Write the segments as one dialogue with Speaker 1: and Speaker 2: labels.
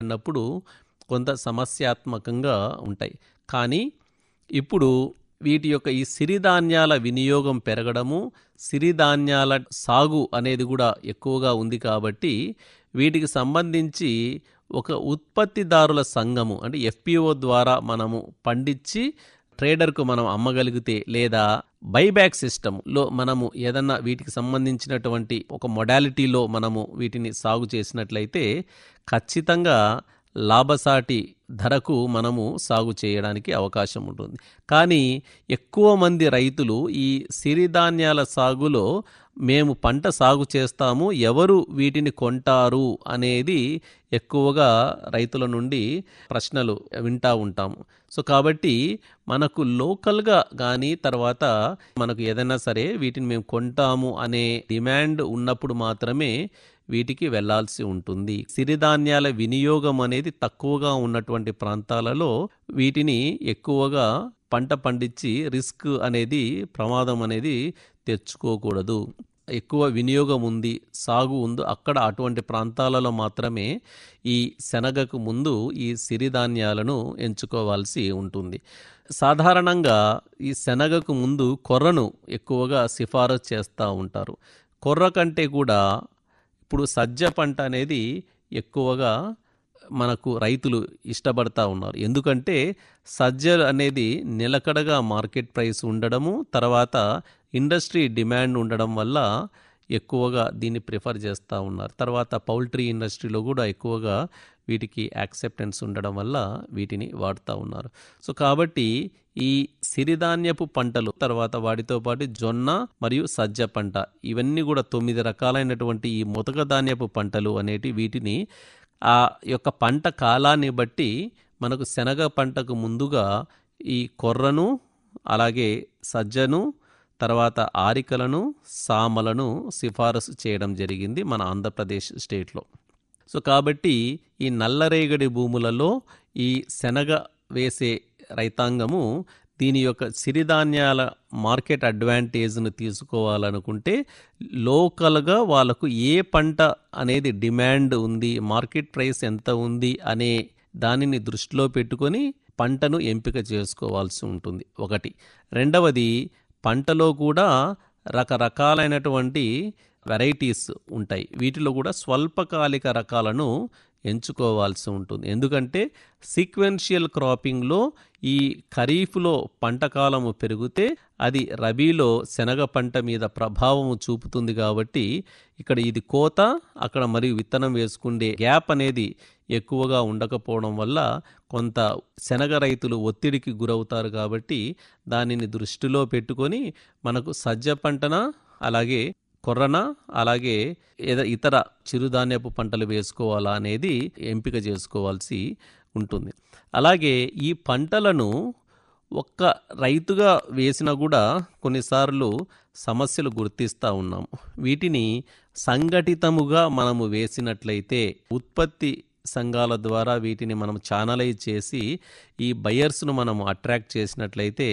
Speaker 1: వాడినప్పుడు కొంత సమస్యాత్మకంగా ఉంటాయి కానీ ఇప్పుడు వీటి యొక్క ఈ సిరిధాన్యాల వినియోగం పెరగడము సిరిధాన్యాల సాగు అనేది కూడా ఎక్కువగా ఉంది కాబట్టి వీటికి సంబంధించి ఒక ఉత్పత్తిదారుల సంఘము అంటే ఎఫ్పిఓ ద్వారా మనము పండించి ట్రేడర్కు మనం అమ్మగలిగితే లేదా బైబ్యాక్ సిస్టంలో మనము ఏదన్నా వీటికి సంబంధించినటువంటి ఒక మొడాలిటీలో మనము వీటిని సాగు చేసినట్లయితే ఖచ్చితంగా లాభసాటి ధరకు మనము సాగు చేయడానికి అవకాశం ఉంటుంది కానీ ఎక్కువ మంది రైతులు ఈ సిరిధాన్యాల సాగులో మేము పంట సాగు చేస్తాము ఎవరు వీటిని కొంటారు అనేది ఎక్కువగా రైతుల నుండి ప్రశ్నలు వింటా ఉంటాము సో కాబట్టి మనకు లోకల్గా కానీ తర్వాత మనకు ఏదైనా సరే వీటిని మేము కొంటాము అనే డిమాండ్ ఉన్నప్పుడు మాత్రమే వీటికి వెళ్లాల్సి ఉంటుంది సిరిధాన్యాల వినియోగం అనేది తక్కువగా ఉన్నటువంటి ప్రాంతాలలో వీటిని ఎక్కువగా పంట పండించి రిస్క్ అనేది ప్రమాదం అనేది తెచ్చుకోకూడదు ఎక్కువ వినియోగం ఉంది సాగు ఉంది అక్కడ అటువంటి ప్రాంతాలలో మాత్రమే ఈ శనగకు ముందు ఈ సిరిధాన్యాలను ఎంచుకోవాల్సి ఉంటుంది సాధారణంగా ఈ శనగకు ముందు కొర్రను ఎక్కువగా సిఫారసు చేస్తూ ఉంటారు కొర్ర కంటే కూడా ఇప్పుడు సజ్జ పంట అనేది ఎక్కువగా మనకు రైతులు ఇష్టపడతా ఉన్నారు ఎందుకంటే సజ్జ అనేది నిలకడగా మార్కెట్ ప్రైస్ ఉండడము తర్వాత ఇండస్ట్రీ డిమాండ్ ఉండడం వల్ల ఎక్కువగా దీన్ని ప్రిఫర్ చేస్తూ ఉన్నారు తర్వాత పౌల్ట్రీ ఇండస్ట్రీలో కూడా ఎక్కువగా వీటికి యాక్సెప్టెన్స్ ఉండడం వల్ల వీటిని వాడుతూ ఉన్నారు సో కాబట్టి ఈ సిరిధాన్యపు పంటలు తర్వాత వాటితో పాటు జొన్న మరియు సజ్జ పంట ఇవన్నీ కూడా తొమ్మిది రకాలైనటువంటి ఈ ముతక ధాన్యపు పంటలు అనేటి వీటిని ఆ యొక్క పంట కాలాన్ని బట్టి మనకు శనగ పంటకు ముందుగా ఈ కొర్రను అలాగే సజ్జను తర్వాత ఆరికలను సామలను సిఫారసు చేయడం జరిగింది మన ఆంధ్రప్రదేశ్ స్టేట్లో సో కాబట్టి ఈ నల్లరేగడి భూములలో ఈ శనగ వేసే రైతాంగము దీని యొక్క సిరిధాన్యాల మార్కెట్ అడ్వాంటేజ్ను తీసుకోవాలనుకుంటే లోకల్గా వాళ్ళకు ఏ పంట అనేది డిమాండ్ ఉంది మార్కెట్ ప్రైస్ ఎంత ఉంది అనే దానిని దృష్టిలో పెట్టుకొని పంటను ఎంపిక చేసుకోవాల్సి ఉంటుంది ఒకటి రెండవది పంటలో కూడా రకరకాలైనటువంటి వెరైటీస్ ఉంటాయి వీటిలో కూడా స్వల్పకాలిక రకాలను ఎంచుకోవాల్సి ఉంటుంది ఎందుకంటే సీక్వెన్షియల్ క్రాపింగ్లో ఈ ఖరీఫ్లో పంట కాలము పెరిగితే అది రబీలో శనగ పంట మీద ప్రభావము చూపుతుంది కాబట్టి ఇక్కడ ఇది కోత అక్కడ మరియు విత్తనం వేసుకుండే గ్యాప్ అనేది ఎక్కువగా ఉండకపోవడం వల్ల కొంత శనగ రైతులు ఒత్తిడికి గురవుతారు కాబట్టి దానిని దృష్టిలో పెట్టుకొని మనకు సజ్జ పంటన అలాగే కొర్రన అలాగే ఏదో ఇతర చిరుధాన్యపు పంటలు వేసుకోవాలా అనేది ఎంపిక చేసుకోవాల్సి ఉంటుంది అలాగే ఈ పంటలను ఒక్క రైతుగా వేసినా కూడా కొన్నిసార్లు సమస్యలు గుర్తిస్తూ ఉన్నాం వీటిని సంఘటితముగా మనము వేసినట్లయితే ఉత్పత్తి సంఘాల ద్వారా వీటిని మనం ఛానలైజ్ చేసి ఈ బయర్స్ను మనం అట్రాక్ట్ చేసినట్లయితే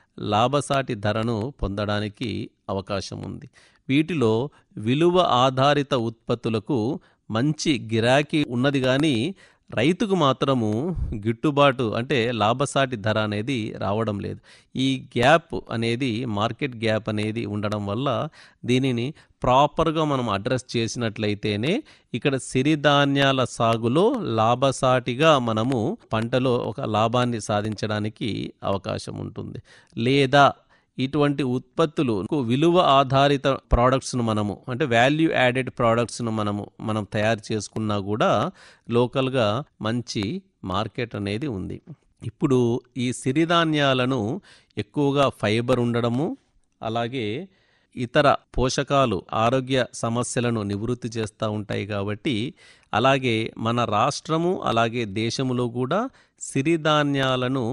Speaker 1: లాభసాటి ధరను పొందడానికి అవకాశం ఉంది వీటిలో విలువ ఆధారిత ఉత్పత్తులకు మంచి గిరాకీ ఉన్నది కానీ రైతుకు మాత్రము గిట్టుబాటు అంటే లాభసాటి ధర అనేది రావడం లేదు ఈ గ్యాప్ అనేది మార్కెట్ గ్యాప్ అనేది ఉండడం వల్ల దీనిని ప్రాపర్గా మనం అడ్రస్ చేసినట్లయితేనే ఇక్కడ సిరిధాన్యాల సాగులో లాభసాటిగా మనము పంటలో ఒక లాభాన్ని సాధించడానికి అవకాశం ఉంటుంది లేదా ఇటువంటి ఉత్పత్తులు విలువ ఆధారిత ప్రోడక్ట్స్ను మనము అంటే వాల్యూ యాడెడ్ ప్రోడక్ట్స్ను మనము మనం తయారు చేసుకున్నా కూడా లోకల్గా మంచి మార్కెట్ అనేది ఉంది ఇప్పుడు ఈ సిరిధాన్యాలను ఎక్కువగా ఫైబర్ ఉండడము అలాగే ఇతర పోషకాలు ఆరోగ్య సమస్యలను నివృత్తి చేస్తూ ఉంటాయి కాబట్టి అలాగే మన రాష్ట్రము అలాగే దేశములో కూడా సిరిధాన్యాలను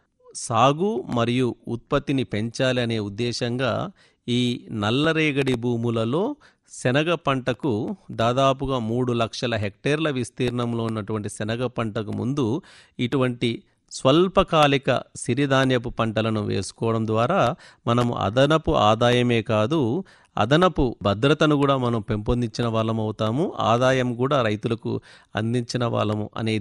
Speaker 1: సాగు మరియు ఉత్పత్తిని పెంచాలి అనే ఉద్దేశంగా ఈ నల్లరేగడి భూములలో శనగ పంటకు దాదాపుగా మూడు లక్షల హెక్టేర్ల విస్తీర్ణంలో ఉన్నటువంటి శనగ పంటకు ముందు ఇటువంటి స్వల్పకాలిక సిరిధాన్యపు పంటలను వేసుకోవడం ద్వారా మనము అదనపు ఆదాయమే కాదు అదనపు భద్రతను కూడా మనం పెంపొందించిన వాళ్ళం అవుతాము ఆదాయం కూడా రైతులకు అందించిన వాళ్ళము అనే